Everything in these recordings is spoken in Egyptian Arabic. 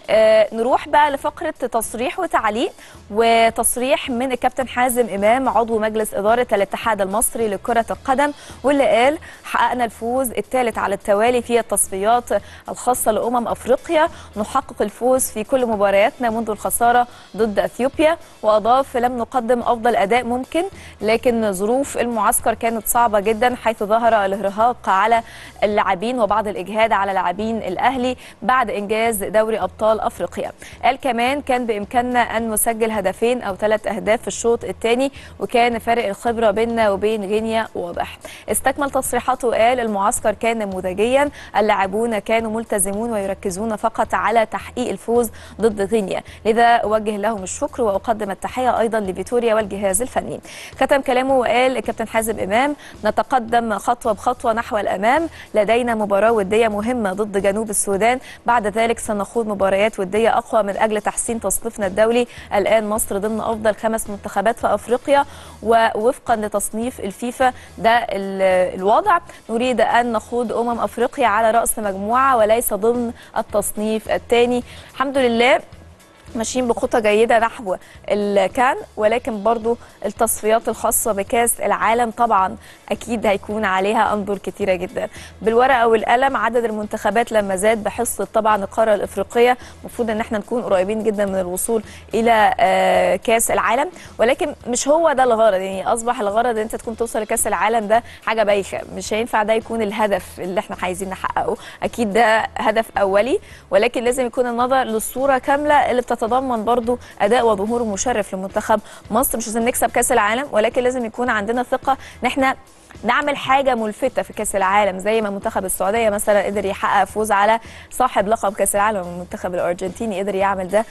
آه نروح بقى لفقره تصريح وتعليق وتصريح من الكابتن حازم امام عضو مجلس اداره الاتحاد المصري لكره القدم واللي قال حققنا الفوز الثالث على التوالي في التصفيات الخاصه لامم افريقيا نحقق الفوز في كل مبارياتنا منذ الخساره ضد اثيوبيا واضاف لم نقدم افضل اداء ممكن لكن ظروف المعسكر كانت صعبه جدا حيث ظهر الارهاق على اللاعبين وبعض الاجهاد على لاعبين الاهلي بعد انجاز دوري ابطال افريقيا قال كمان كان بامكاننا ان نسجل هدفين او ثلاث اهداف في الشوط الثاني وكان فارق الخبره بيننا وبين غينيا واضح استكمل تصريحاته وقال المعسكر كان نموذجيا اللاعبون كانوا ملتزمون ويركزون فقط على تحقيق الفوز ضد غينيا لذا اوجه لهم الشكر واقدم التحيه ايضا لفيتوريا والجهاز الفني ختم كلامه وقال الكابتن حازم امام نتقدم خطوه بخطوه نحو الامام لدينا مباراه وديه مهمه ضد جنوب السودان بعد ذلك سنخوض مباريات وديه اقوى من اجل تحسين تصنيفنا الدولي الان مصر ضمن افضل خمس منتخبات في افريقيا ووفقا لتصنيف الفيفا ده الوضع نريد ان نخوض امم افريقيا على راس مجموعه وليس ضمن التصنيف الثاني الحمد لله ماشيين بخطى جيده نحو الكان ولكن برضو التصفيات الخاصه بكاس العالم طبعا اكيد هيكون عليها انظر كتيره جدا بالورقه والقلم عدد المنتخبات لما زاد بحصه طبعا القاره الافريقيه المفروض ان احنا نكون قريبين جدا من الوصول الى كاس العالم ولكن مش هو ده الغرض يعني اصبح الغرض ان انت تكون توصل لكاس العالم ده حاجه بايخه مش هينفع ده يكون الهدف اللي احنا عايزين نحققه اكيد ده هدف اولي ولكن لازم يكون النظر للصوره كامله اللي بتتضمن برضو اداء وظهور مشرف لمنتخب مصر مش لازم نكسب كاس العالم ولكن لازم يكون عندنا ثقه ان احنا نعمل حاجه ملفته في كاس العالم زي ما منتخب السعوديه مثلا قدر يحقق فوز على صاحب لقب كاس العالم المنتخب الارجنتيني قدر يعمل ده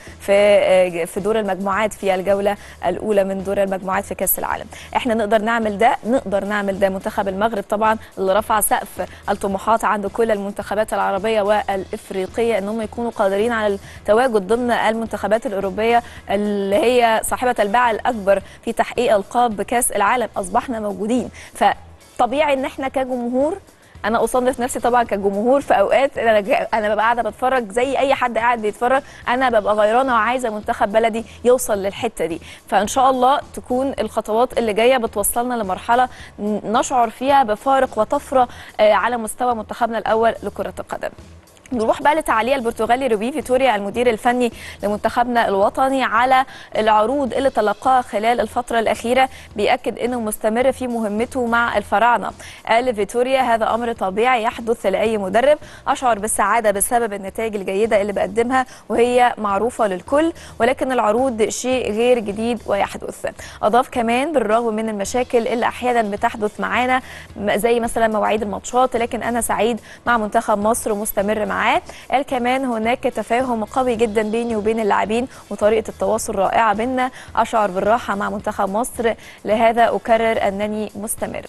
في في دور المجموعات في الجوله الاولى من دور المجموعات في كاس العالم احنا نقدر نعمل ده نقدر نعمل ده منتخب المغرب طبعا اللي رفع سقف الطموحات عند كل المنتخبات العربيه والافريقيه ان هم يكونوا قادرين على التواجد ضمن المنتخبات الاوروبيه اللي هي صاحبه الباع الاكبر في تحقيق القاب بكاس العالم اصبحنا موجودين ف طبيعي ان احنا كجمهور انا اصنف نفسي طبعا كجمهور في اوقات انا انا ببقى قاعده بتفرج زي اي حد قاعد بيتفرج انا ببقى غيرانه وعايزه منتخب بلدي يوصل للحته دي فان شاء الله تكون الخطوات اللي جايه بتوصلنا لمرحله نشعر فيها بفارق وطفره على مستوى منتخبنا الاول لكره القدم نروح بقى لتعليق البرتغالي روبي فيتوريا المدير الفني لمنتخبنا الوطني على العروض اللي تلقاها خلال الفتره الاخيره بياكد انه مستمر في مهمته مع الفراعنه قال فيتوريا هذا امر طبيعي يحدث لاي مدرب اشعر بالسعاده بسبب النتائج الجيده اللي بقدمها وهي معروفه للكل ولكن العروض شيء غير جديد ويحدث اضاف كمان بالرغم من المشاكل اللي احيانا بتحدث معانا زي مثلا مواعيد الماتشات لكن انا سعيد مع منتخب مصر ومستمر معاه معاه قال كمان هناك تفاهم قوي جدا بيني وبين اللاعبين وطريقه التواصل رائعه بينا اشعر بالراحه مع منتخب مصر لهذا اكرر انني مستمر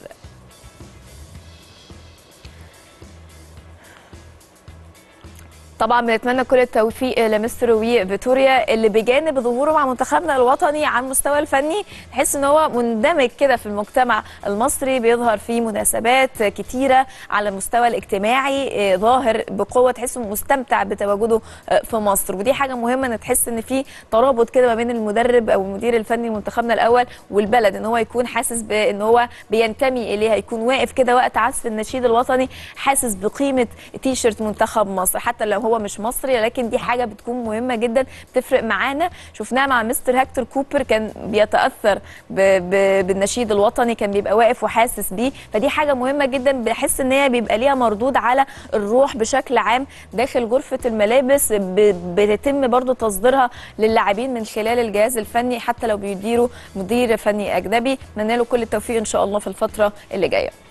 طبعا بنتمنى كل التوفيق لمستر وي فيتوريا اللي بجانب ظهوره مع منتخبنا الوطني على المستوى الفني تحس ان هو مندمج كده في المجتمع المصري بيظهر في مناسبات كتيره على المستوى الاجتماعي ظاهر بقوه تحسه مستمتع بتواجده في مصر ودي حاجه مهمه ان تحس ان في ترابط كده ما بين المدرب او المدير الفني لمنتخبنا الاول والبلد ان هو يكون حاسس بان هو بينتمي اليها يكون واقف كده وقت عزف النشيد الوطني حاسس بقيمه تيشرت منتخب مصر حتى لو هو مش مصري لكن دي حاجه بتكون مهمه جدا بتفرق معانا شفناها مع مستر هكتور كوبر كان بيتاثر ب ب بالنشيد الوطني كان بيبقى واقف وحاسس بيه فدي حاجه مهمه جدا بحس ان هي بيبقى ليها مردود على الروح بشكل عام داخل غرفه الملابس بيتم برضو تصديرها للاعبين من خلال الجهاز الفني حتى لو بيديروا مدير فني اجنبي اتمنى له كل التوفيق ان شاء الله في الفتره اللي جايه